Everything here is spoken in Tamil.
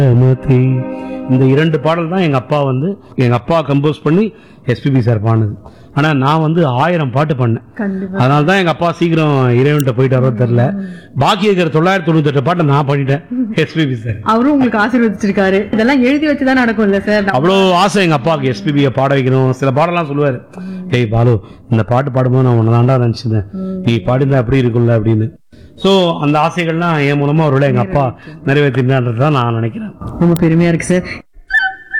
மதி. இந்த இரண்டு பாடல் தான் எங்க அப்பா வந்து எங்க அப்பா கம்போஸ் பண்ணி எஸ்பிபி சார் பாடுனது ஆனா நான் வந்து ஆயிரம் பாட்டு பண்ணேன் கண்டிப்பா அதனால தான் எங்க அப்பா சீக்கிரம் இறைவன்கிட்ட போயிட்டாரோ தெரியல பாக்கி இருக்கிற தொள்ளாயிரத்தி தொண்ணூத்தெட்டு பாட்டை நான் பண்ணிட்டேன் எஸ்பிபி சார் அவரும் உங்களுக்கு ஆசீர்வதிச்சிருக்காரு இதெல்லாம் எழுதி வச்சுதான் நடக்கும் இல்ல சார் அவ்வளோ ஆசை எங்க அப்பாவுக்கு எஸ்பிபியை பாட வைக்கணும் சில பாடலாம் சொல்லுவாரு டேய் பாலு இந்த பாட்டு பாடும்போது நான் உன்னை தாண்டா நினைச்சிருந்தேன் நீ பாடிந்தா அப்படி இருக்கும்ல அப்படின்னு ஸோ அந்த ஆசைகள்லாம் என் மூலமா ஒருவேளை எங்க அப்பா நிறைவேற்றினான்றது தான் நான் நினைக்கிறேன் ரொம்ப பெருமையா இருக்கு சார்